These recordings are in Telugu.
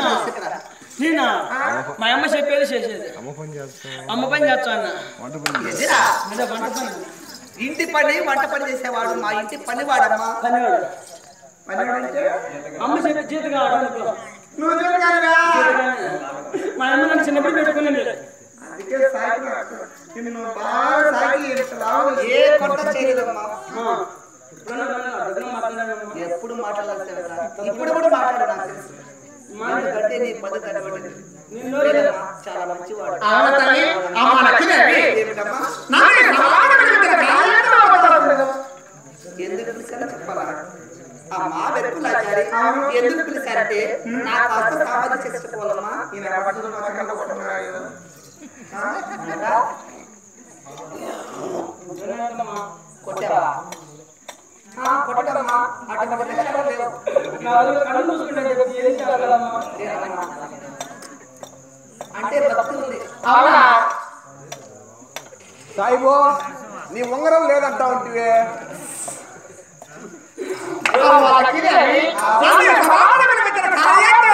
నేనా మా అమ్మ చెప్పేది చేసేది అమ్మ పని చేస్తాం అమ్మ పని చేస్తా అన్న వంట పని చేస్తాం ఎదిరా అదే వంట పని ఇంటి పని వంట పని చేసేవాడు మా ఇంటి పని వాడమ్మా పనివాడు పనివాడంటే అమ్మ చెప్పి జీతగా ఆడనుకో నువ్వు చూడగలరా మా అమ్మ నన్ను చిన్నప్పుడు పెట్టుకున్నాను అందుకే సాగి నాకు. నిన్ను బాగా సాగి ఇంత లావుగా ఏ కొంత చేయలేదమ్మా ఎప్పుడు మాట్లాడాలి ఇప్పుడు కూడా మాట్లాడు నాకు తెలుసు ఎందుకంటే నీ పద్ధతి అటువంటిది లేదమ్మా, చాలా మంచివాడు అవును తల్లి అమ్మ లక్ష్మీదేవి ఏమిటమ్మా నాకు సమాధానం కాలేదు ఎందుకు పిలిచారో చెప్పాలా ఆ మా వెతుకులాచారి ఎందుకు పిలిచారంటే నా కాస్త సామాజిక చేసుకోవాలమ్మా కొట్టావా ఆ, కొట్టడమ్మా అటు కొట్టడం లేవు కళ్ళు మూసుకుంటే ఏం చేయాలమ్మా లేదమ్మా. అంటే భక్తి ఉంది అవునా సాయిబో నీ ఉంగరం లేదంటా ఉంటివే అమ్మ లక్ష్మీదేవి తల్లి సమాధానం కాలేదు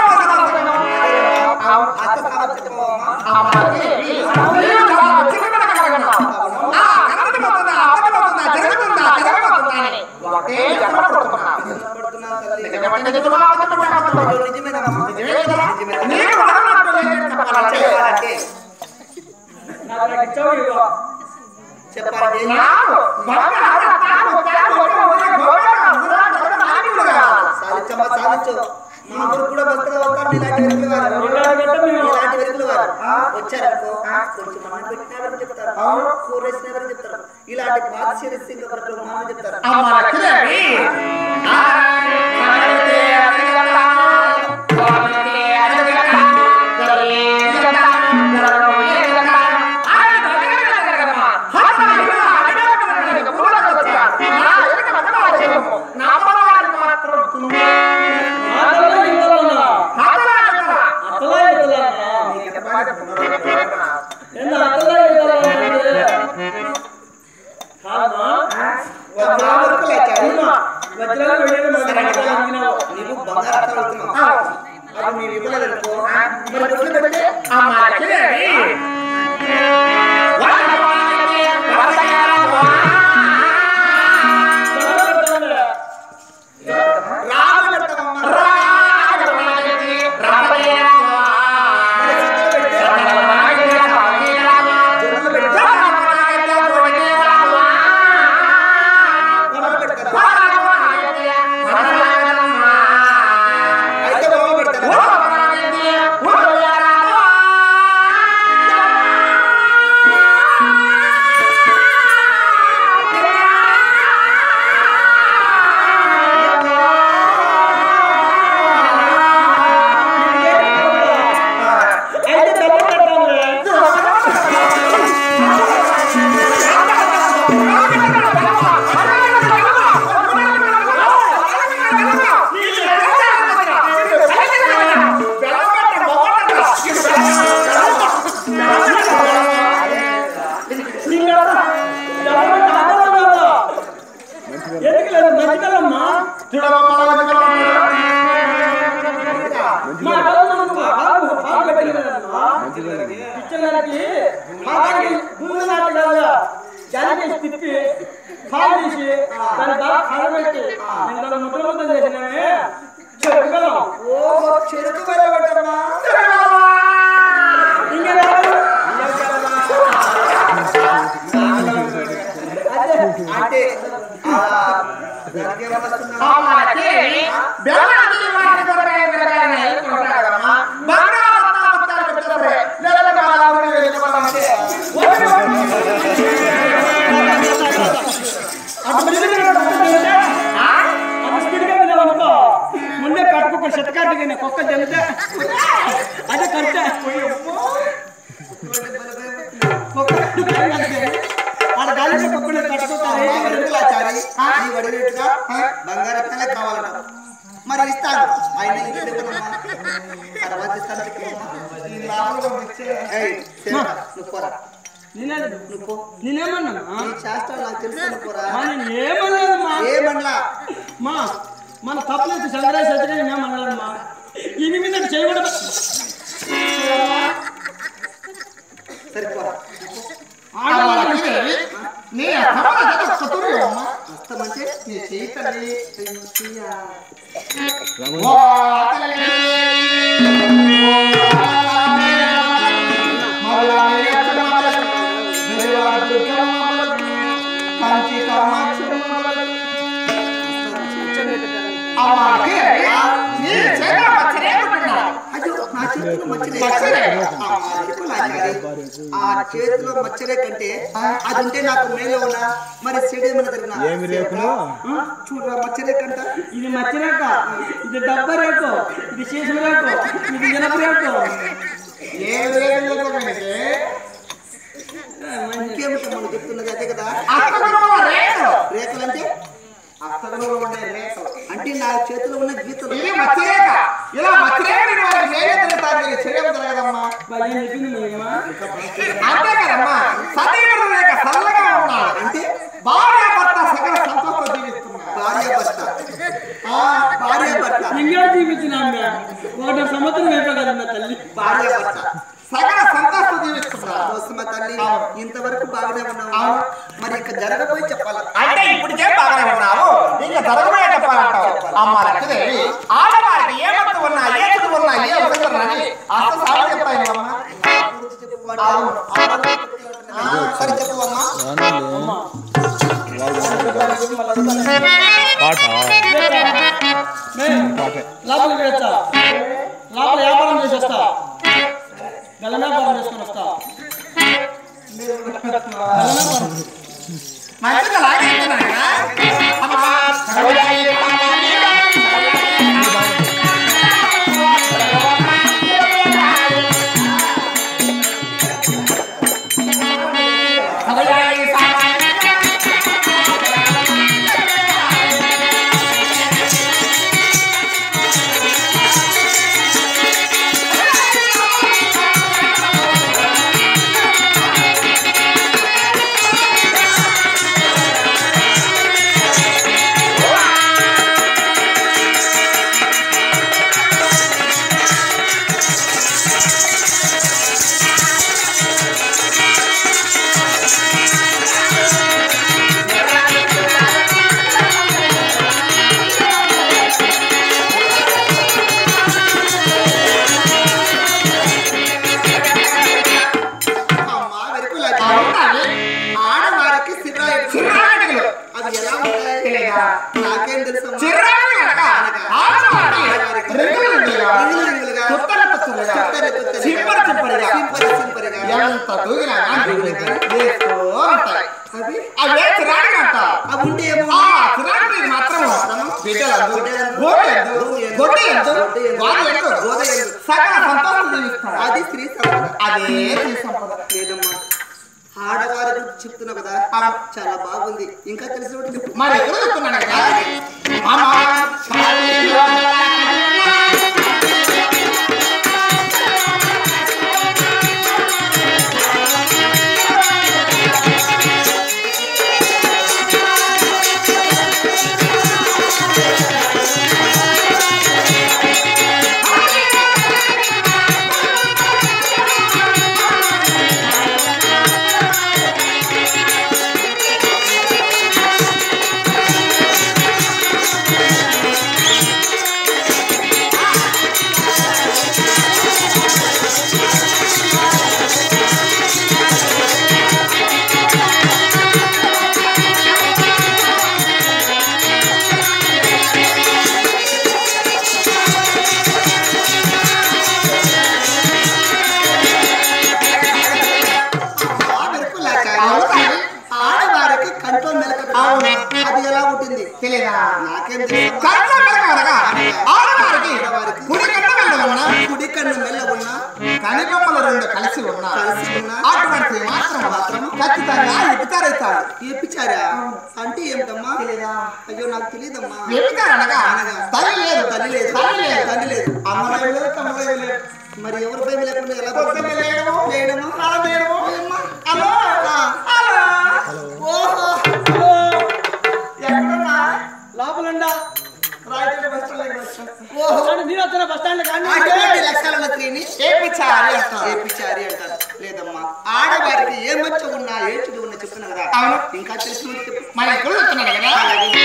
అత్త సామర్థ్యమమ్మా అమ్మ లక్ష్మీదేవి నీవు చాలా చిన్నగా కలగన్నావు. నా కనబడుతుందా, అబద్ధమవుతుందా, జరుగుతుందా, జరగబోతుందా అని ఒకటే జన్మ పడుతున్నావు. పడుతున్నావు తల్లి నిజమంటే నిజమా, అబద్ధమంటే అబద్ధమా? నిజమేనమ్మా నిజమే కదా? నీవు అన్నట్టు నేను చెప్పాలంటే చెప్పాలంటే నాకు నాకు ఇచ్చావు ఇవ్వ. చెప్పాలంటే నాకు బంగారు తాను తాను ఒక గోడగా ఉందా, గోడగా నాలుగు కావాలి. సాధించమ్మా సాధించు మా ఊరు కూడా బతుగా వస్తారు ఇలాంటి వెలుగులు వారు ఇలాంటి వెలుగులు మేము- ఇలాంటి వెలుగులు వారు వచ్చారనుకో కొంచెం మనం పెట్టినారని చెప్తారు కూర వేసినారని చెప్తారు ఇలాంటి బాధ శిరస్సు ఇంకా బ్రహ్మాన్ని చెప్తారు అమ్మ లక్ష్మీదేవి ఆ, కనబడితే అడగగలరా? కోరితే అడగగలరా? జరగలేదట, జరగబోయేదట. ఆయన అడగగలగలగమ్మా. హస్త ఇలా అడగగలగలగ ఊళ్ళోకి వచ్చాడు. నా ఎదుట వందనాలు చేయము. నా అమ్మవారికి మాత్రం తుమ్మే. అత్తలా ఇత్తలా అత్తలా అడగరా? అత్తలా ఇత్తలా ఏంది అత్తలా ఇత్తలా కాదమ్మా వజ్రాలకు లేచారు. వజ్రాలు వెళ్ళేది మన దగ్గర అడిగినావు. నీవు బంగారం అవుతున్నావు అది మీరు ఇవ్వలేదనుకో మరి డబ్బులు పెడితే అమ్మ లక్ష్మీదేవి వరదవారికి వరదగారమ్మా. రాదు పెట్టదమ్మా రాగరాగతి రమయేరమ్మా. రమణరాగతి రమయేరమ్మా. జొన్నలు పెడితే రమణరాగతి రమయేరమ్మా. జొన్నలు పెడతారా వరదవారికి వరదగారమ్మా. అయితే బొమ్మ పెడతారా రమణరాగతి వరదగారమ్మా. అయితే డబ్బు కట్టాలి ఎందుకు లేదు మంచిదమ్మా మా కళ్ళ పాలు పాలు పెట్టలేదమ్మా పిచ్చలకి పాలకి ముందు నాటి కదా జాలికేసి తిప్పి పాలు తీసి దాన్ని బాగా కలబెట్టి నేను దాన్ని ముద్ర ముద్ద చేసినానే చెప్పుకోదాం ఓహో చెరుకు వల్ల పెట్టమ్మా ఇంకా రాదు. అంటే ఆ, దానికి ఏమన్నా వస్తుందా? అటు ముందు వెళ్ళితే, అటు స్పీడ్గా వెళ్ళామనుకో ముందే కట్టుకుక్క చెత్తకాటికి కుక్క చెల్లితే అదే కడితే ఆడ గాలిలో కుక్కలు మా కట్టుకుంటారు వెలుగులాచారి నీ వడినట్టుగా బంగారత్నాలే కావాలట మరి ఇస్తాను ఆయన ఇంటి దగ్గరమ్మా. తర్వాత ఇస్తాను చెప్పమ్మా. ఈ లాభంలో వచ్చే ఏయ్, సేవక, నువ్వు పోరా నేనే నువ్వు పో నేనేమన్నా నీ శాస్త్రం నాకు తెలుసు నువ్వు పోరా నేను ఏమన్నానమ్మా ఏమన్నా మా మన తప్పలేదు చంద్రాయ సత్యగా ఏమన్నానమ్మా ఇని మీద చేయకూడదు చేతులు మచ్చరే మచ్చరే. ఆ మాదిరికు లాగాలి. ఆ చేతిలో మచ్చరే కంటే అది ఉంటే నాకు మేలు ఉన్నా మరి చెడు ఏమైనా జరిగినా ఏమి రేకులు? ఆ, చూడరా మచ్చరే కంట ఇది మచ్చిరేక ఇది డబ్బ రేకు ఇది శేషం రేకు ఇది జనప రేకు ఏం రేకులు చెప్పండి? ఇంకేమిటి మనం చెప్తున్నది అదే కదా అత్తగుణముల రేకులు. రేఖలంటే అత్తగుణములు ఉండే రేకులు. అంటే నా చేతిలో ఉన్న గీతలు ఇది మచ్చిరేక ఇలా మచ్చిరేక నేను వాళ్ళకి మేలే జరుగుతాను కానీ చెడు జరగదమ్మా బాగా చెప్పింది మేమా అంతే కదమ్మా సతీవుడు లేక చల్లగా ఉన్నాడు అంటే భార్య భర్త సకల సంతోషం జీవిస్తున్నాడు భార్య భర్త ఆ, భార్య భర్త ఇంకేడు చూపించిన ఒకటి సంవత్సరం అయిపోయి కదా నా తల్లి భార్య భర్త సకల సంతోషం జీవిస్తున్నాడు కోసమ తల్లి ఇంతవరకు బాగానే ఉన్నావు మరి ఇక జరగబోయి చెప్పాలి అంటే ఇప్పటికే బాగానే ఉన్నావు ఇంకా జరగబోయే చెప్పాలంటావు అమ్మ లక్ష్మీదేవి ఆడవారికి ఏ భక్తి ఉన్నా ఏ చుట్టు ఉన్నా ఏ అవసరం రాని అస్త సాగు చెప్తాయి అమ్మా అవును. ఆ, సరే చెప్పు అమ్మా పాట లోపలికి వచ్చా లోపల వ్యాపారం చేసి వస్తా గల వ్యాపారం చేసుకొని వస్తా మంచిగా లాగేస్తున్నాను కదా అమ్మా అమ్మా వెరుకులాగా ఆడవారికి సిరాయిలు అవి ఎలా ఉంటాయి తెలియదా? నాకేం తెలుసు అమ్మా? చిరాకు అనగా ఆడవారికి రింగులు ఉండేగా, రింగులు రింగులుగా, తుత్తర తుత్తరగా, తుత్తరి తుత్తరిగా, చింపరి చింపరిగా, సింపరి సింపరిగా. ఎంత దూగినా కానీ వేస్తూ ఉంటాయి. అవి అవే చిరాకు అంట. అవి ఉంటే ఏమో ఆ చిరాకు మీద మాత్రం బిడ్డలందు, గోడలందు, గొడ్డలందు, వాదలందు, గోదయందు. సకల సంతోషం జీవిస్తారు. అది స్త్రీ సంపద అదే స్త్రీ సంపద. లేదమ్మా ఆడవారి గురించి చెప్తున్నావు కదా ఆ, చాలా బాగుంది ఇంకా తెలిసిన చెప్పు మరి ఎక్కడ చెప్తున్నాను కదా అమ్మా, సాటిలో ఆడవారికి కంట్రోల్ మెలక అవును. అది ఎలా ఉంటుంది తెలియదా నాకేం తెలుసు కళ్ళ మెలగనగా ఆడవారికి కుడి కన్న వెళ్ళవన్నా కుడి కన్ను మెల్ల ఉన్నా కనిబొమ్మలు రెండు కలిసి ఉన్నా కలిసి ఉన్నా అటువంటి మాత్రం మాత్రం ఖచ్చితంగా ఎత్తుతారైతాడు ఏపిచారా అంటే ఏమిటమ్మా అయ్యో నాకు తెలియదమ్మా ఎత్తుతారనగా తల్లి లేదు తల్లి లేదు తల్లి లేదు తల్లి లేదు అమ్మదైవ లేదు తమ్ముడైవ లేదు మరి ఎవరి భయం లేకుండా ఎలా పొద్దున్నే లేయడము, లేయడము అలా లేయడము. అమ్మా. హలో ఆ. హలో ఓహో ఎక్కడున్నా లోపలండా రాయచోటి బస్ స్టాండ్ వచ్చా ఓహో నేను వచ్చిన బస్ స్టాండ్ కానీ అటువంటి లక్షణాల స్త్రీని ఏపిచ్చారి అంటారు ఏపిచారి అంటారు లేదమ్మా ఆడవారికి ఏ మచ్చ ఉన్నా ఏ చెడు ఉన్నా చెప్తున్నా కదా అవును. ఇంకా తెలిసిన వాళ్ళు చెప్పు మన ఇక్కడ చెప్తున్నాడు కదా అలాగే.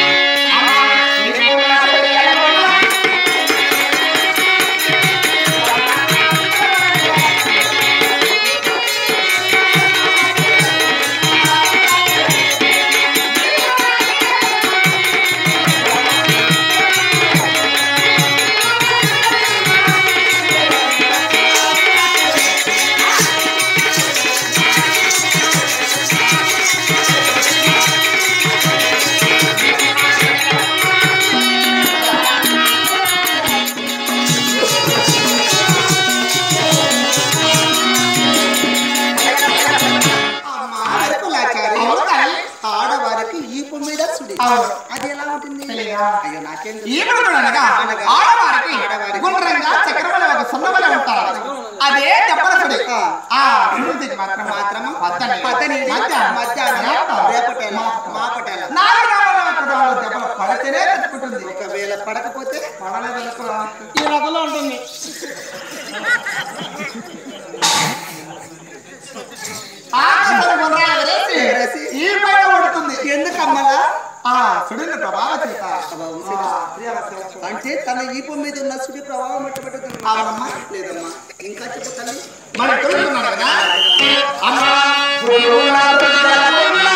ఈపుడు అనగా ఆడవారికి గుండ్రంగా చక్రమల ఒక సున్నమల ఉంటారు అదే దెబ్బల సుడి ఆ సుడికి మాత్రం మాత్రము పచ్చని పచ్చని మధ్యాహ్నం మధ్యాహ్నం రేపటి రేపటేల మాపటేల నాలుగు రావాల కుటుంబాలు దెబ్బలు పడితేనే తట్టుకుంటుంది ఒకవేళ పడకపోతే పడలేదనుకో ఈ రకంలో ఉంటుంది ఆకాశాల గుండ్రాలు ఎగరేసి ఎగరేసి ఈ పైన పడుతుంది ఎందుకమ్మలా ఆ సుడిని ప్రభావ చేత అంటే తన ఈపు మీద ఉన్న సుడి ప్రభావం ఎట్టబెట్టుతుంది అవునమ్మా. లేదమ్మా ఇంకా చెప్పు తల్లి మరి తెలుస్తున్నాను కదా అమ్మా గురువులా రుద్రములా.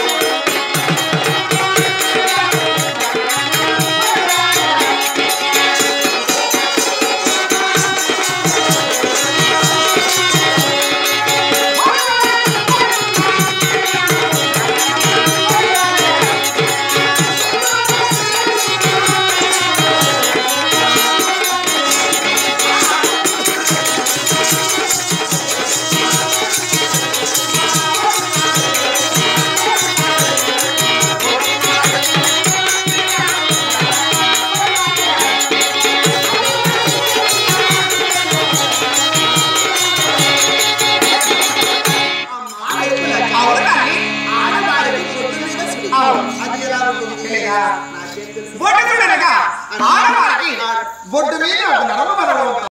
అవును కానీ ఆడవారికి ఒడ్డు మీద సుడి అవును. అది ఎలా ఉంటుంది తెలియదా? నాకేం తెలుసు బొడ్డు చూడనగా ఆడవారికి బొడ్డు మీద ఒక నడమ బలవ